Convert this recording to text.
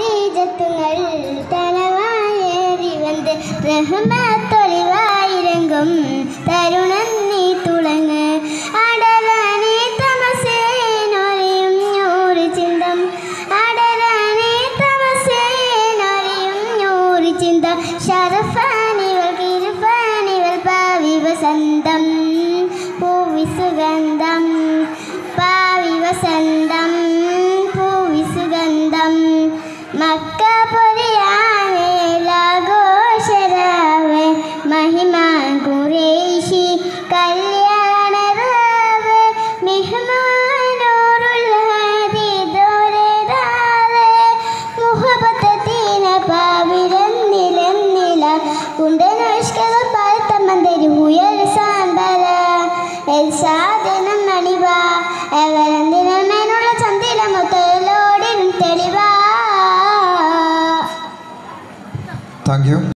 ഹദീജത്തുങ്ങൾ തലവായേറി വന്ന് റഹ്മത്തൊളിവായിരങ്കും തരുണൻ നീ തുളങ്ങ് അടരാനേ തമസേനൊരയും നൂറ് ചിന്തം അടരാനേ തമസേനൊരയും നൂറ് ചിന്ത ഷറഫാനിവൾ കിരുഫാനിവൾ പാവി വസന്തം പൂവി സുഗന്ധം പാവി വസന്തം പൂവി സുഗന്ധം മക്ക പൊരിയാനേലാഘോഷരാവ് മഹിമ കുറേശി കല്യാണരാവ് മിഹ്മാനൂറുൽ ഹദീദോരേതാവ് മുഹബത്തീന പാവിരന്നിലെന്നില കുണ്ടനുഷ്കകൾ പാലത്തമ്മന്തരി ഉയൽ സാമ്പല എൽ സാധനം അണിവ എവരന്തിനുള്ള ചന്തില മുത്തലോടിനും തെളിവാ താങ്ക് യു